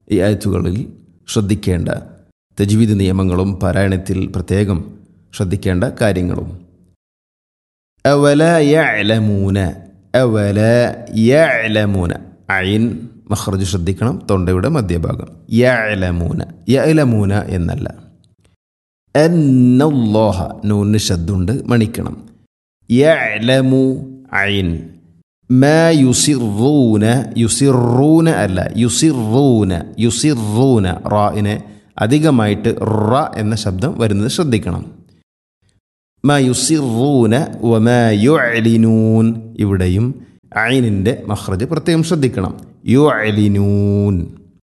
ഈ ആയത്തുകളിൽ ശ്രദ്ധിക്കേണ്ട തജ്വീദ് നിയമങ്ങളും പാരായണത്തിൽ പ്രത്യേകം ശ്രദ്ധിക്കേണ്ട കാര്യങ്ങളും അവല യഅലമൂന അവല യഅലമൂന അയിൻ മഖ്റജ് ശ്രദ്ധിക്കണം തൊണ്ടയുടെ മധ്യഭാഗം യഅലമൂന യഅലമൂന എന്നല്ല എന്നല്ലാഹ നൂന് ശബ്ദുണ്ട് മണിക്കണം യഅലമു അയിൻ മാ യുസിറൂന യുസിറൂന അല്ല യുസിറൂന യുസിറൂന റായിനെ അധികമായിട്ട് റ എന്ന ശബ്ദം വരുന്നത് ശ്രദ്ധിക്കണം മാ യുസിറൂന വമാ യുഅലിനൂൻ ഇവിടെയും ഐനിൻ്റെ മഖ്റജ് പ്രത്യേകം ശ്രദ്ധിക്കണം യുഅലിനൂൻ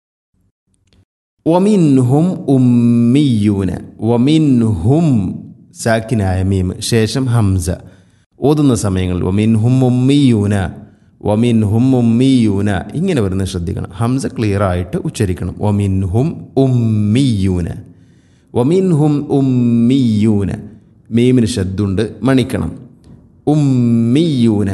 വമിൻഹും ഉമ്മിയൂന വമിൻഹും സാക്കിനായ മീം ശേഷം ഹംസ ഓതുന്ന സമയങ്ങളിൽ വമിൻഹും ഉമ്മിയൂന വമിൻഹും ഉമ്മിയൂന ഇങ്ങനെ വരുന്നത് ശ്രദ്ധിക്കണം ഹംസ ക്ലിയർ ആയിട്ട് ഉച്ചരിക്കണം വമിൻഹും ഉമ്മിയൂന വമിൻഹും ഉമ്മിയൂന മീമിന് ശബ്ദുണ്ട് മണിക്കണം ഉമ്മിയൂന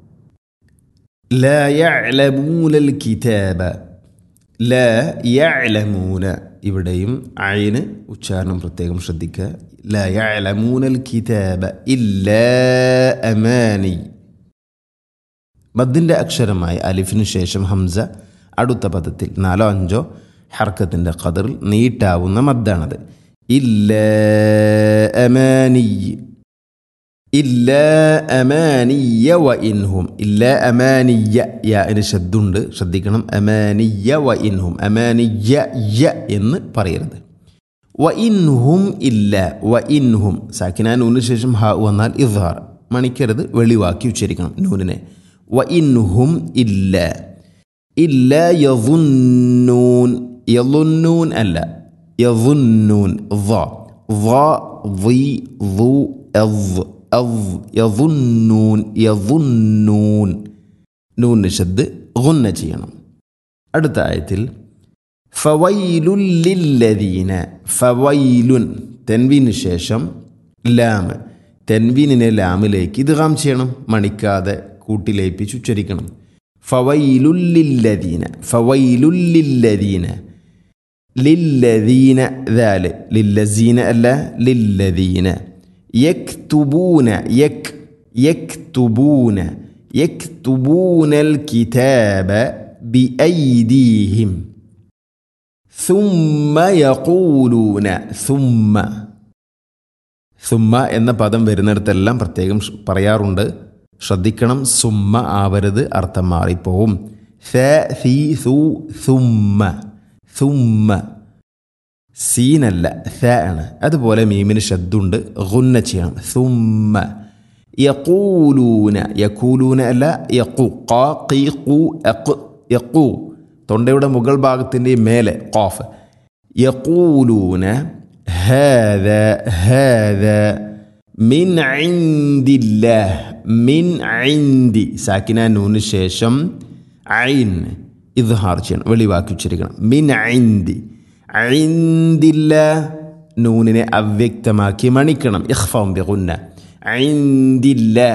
لا يعلمون الكتاب لا يعلمون ഇവിടെയും അയിന് ഉച്ചാരണം പ്രത്യേകം ശ്രദ്ധിക്കുക لا يعلمون الكتاب إلا أماني മദ്ദിൻ്റെ അക്ഷരമായ അലിഫിന് ശേഷം ഹംസ അടുത്ത പദത്തിൽ നാലോ അഞ്ചോ ഹർക്കത്തിൻ്റെ ഖദറിൽ നീട്ടാവുന്ന മദ്ദാണത് ഇല്ല അമാനി ഇല്ല അമാനിയ വ ഇൻഹും ഇല്ല അമാനിയ യ എന്ന് ശബ്ദമുണ്ട് ശ്രദ്ധിക്കണം അമാനിയ വ ഇൻഹും അമാനിയ യ എന്ന് പറയരുത് വ ഇൻഹും ഇല്ല വ ഇൻഹും സാക്കിന നൂന് ശേഷം ഹ വന്നാൽ ഇദ്ഹാർ മണിക്കരുത് വെളിവാക്കി ഉച്ചരിക്കണം നൂനിനെ വ ഇൻഹും ഇല്ല ഇല്ല യظുന്നൂൻ യظുന്നൂൻ അല്ല യظുന്നൂൻ ظ ظ ظി ظു അവ് അവ് യظുന്നൂൻ യظുന്നൂൻ നൂന് ശബ്ദ് ഗുന്ന ചെയ്യണം അടുത്ത ആയത്തിൽ ഫവൈലുൻ ലില്ലദീന ഫവൈലുൻ തെൻവീന് ശേഷം ലാം തെൻവീനിനെ ലാമിലേക്ക് ഇദ്ഗാം ചെയ്യണം മണിക്കാതെ കൂട്ടിലേപ്പിച്ച് ഉച്ചരിക്കണം ഫവൈലുല്ലില്ലദീന ഫവൈലുല്ലില്ലദീന ലില്ലദീന ദാല് ലില്ലസീന അല്ല ലില്ലദീന യക്തുബൂന യക് യക്തുബൂന യക്തുബൂന الكتاب بأيديهم ثم يقولون ثم സുമ്മ എന്ന പദം വരുന്നിടത്തെല്ലാം പ്രത്യേകം ഷ് പറയാറുണ്ട് ശ്രദ്ധിക്കണം സുമ്മ ആവരുത് അർത്ഥം മാറിപ്പോവും സ സി സു സുമ്മ സുമ്മ സീനല്ല സ ആണ് അതുപോലെ മീമിന് ശബ്ദുണ്ട് ഗുന്ന ചെയ്യണം സുമ്മ യക്കൂലൂന യക്കൂലൂന അല്ല യക്കു ഖാ ഖീ ഖു അഖ് യക്കു തൊണ്ടയുടെ മുകൾ ഭാഗത്തിൻ്റെ മേലെ ഖാഫ് യക്കൂലൂന هذا هذا من عند الله من عندي സാക്കിന നൂന് ശേഷം ഐൻ ഇദ്ഹാർ ചെയ്യണം വെളിവാക്കി ഉച്ചരിക്കണം മിൻ ഐന്തി ഐന്തില്ല നൂനിനെ അവ്യക്തമാക്കി മണിക്കണം ഇഖ്ഫം ബിഗുന്ന ഐന്തില്ല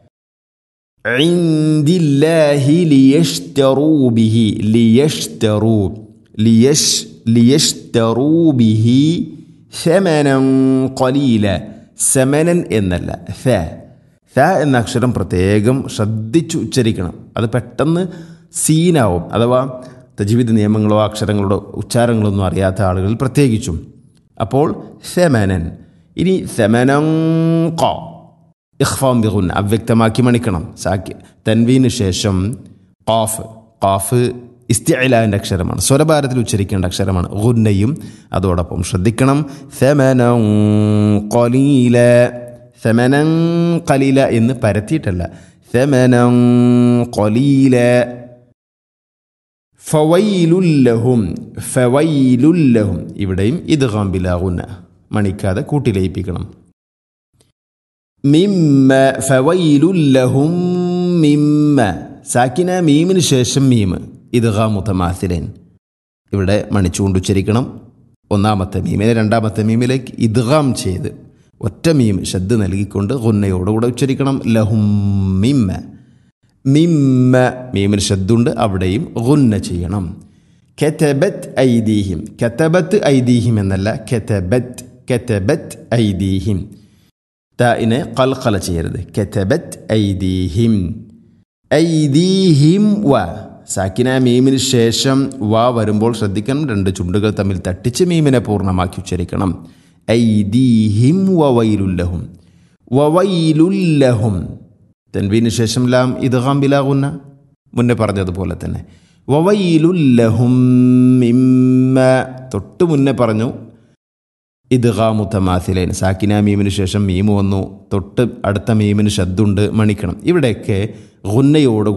عند الله ليشتروا به ليشتروا ليش ليشتروا به ثمنا قليلا സമനൻ എന്നല്ല ഥ ഥ എന്ന അക്ഷരം പ്രത്യേകം ശ്രദ്ധിച്ച് ഉച്ചരിക്കണം അത് പെട്ടെന്ന് സീനാവും അഥവാ തജീവിത നിയമങ്ങളോ അക്ഷരങ്ങളോ ഉച്ചാരങ്ങളൊന്നും അറിയാത്ത ആളുകൾ പ്രത്യേകിച്ചും അപ്പോൾ സെമനൻ ഇനി സെമനം കോ ഇഖ്ഫാം ബിഗുൻ അവ്യക്തമാക്കി മണിക്കണം സാക്കി തൻവീന് ശേഷം ഖാഫ് ഖാഫ് ഇസ്തിഅലാൻ്റെ അക്ഷരമാണ് സ്വരഭാരത്തിൽ ഉച്ചരിക്കേണ്ട അക്ഷരമാണ് ഗുന്നയും അതോടൊപ്പം ശ്രദ്ധിക്കണം സെമനം കൊലീല സെമനം കലീല എന്ന് പരത്തിയിട്ടല്ല സെമനം കൊലീല ഫവൈലുല്ലഹും ഫവൈലുല്ലഹും ഇവിടെയും ഇത് ഗാംബിലാകുന്ന മണിക്കാതെ കൂട്ടിലയിപ്പിക്കണം മിമ്മ ഫവൈലുല്ലഹും മിമ്മ സാക്കിന മീമിന് ശേഷം മീമ് ഇദ്ഗാ മുത്തമാസിലൻ ഇവിടെ മണിച്ചുകൊണ്ട് ഉച്ചരിക്കണം ഒന്നാമത്തെ മീമിനെ രണ്ടാമത്തെ മീമിലേക്ക് ഇദ്ഗാം ചെയ്ത് ഒറ്റ മീം ശബ്ദ നൽകിക്കൊണ്ട് ഗുന്നയോടുകൂടെ ഉച്ചരിക്കണം ലഹും മിമ്മ മിമ്മ മീമിന് ശബ്ദുണ്ട് അവിടെയും ഗുന്ന ചെയ്യണം കെറ്റബത്ത് ഐദീഹിം കെത്തബത്ത് ഐദീഹിം എന്നല്ല കെത്തബത്ത് കെത്തബത്ത് ഐദീഹിം തായിനെ കൽക്കല ചെയ്യരുത് കെത്തബത്ത് ഐദീഹിം ഐദീഹിം വ സാക്കിന മീമിന് ശേഷം വ വരുമ്പോൾ ശ്രദ്ധിക്കണം രണ്ട് ചുണ്ടുകൾ തമ്മിൽ തട്ടിച്ച് മീമിനെ പൂർണ്ണമാക്കി ഉച്ചരിക്കണം ഐദീഹിം വവൈലുല്ലഹും വവൈലുല്ലഹും തൻവീന് ശേഷം ലാം ഇദ്ഗാം ബിലാകുന്ന മുന്നേ പറഞ്ഞതുപോലെ തന്നെ വവൈലുല്ലഹും മിമ്മ തൊട്ട് മുന്നേ പറഞ്ഞു ഇദ്ഗാമു തമാസിലൈൻ സാക്കിന മീമിന് ശേഷം മീമ് വന്നു തൊട്ട് അടുത്ത മീമിന് ശബ്ദുണ്ട് മണിക്കണം ഇവിടെയൊക്കെ ഗുന്നയോട്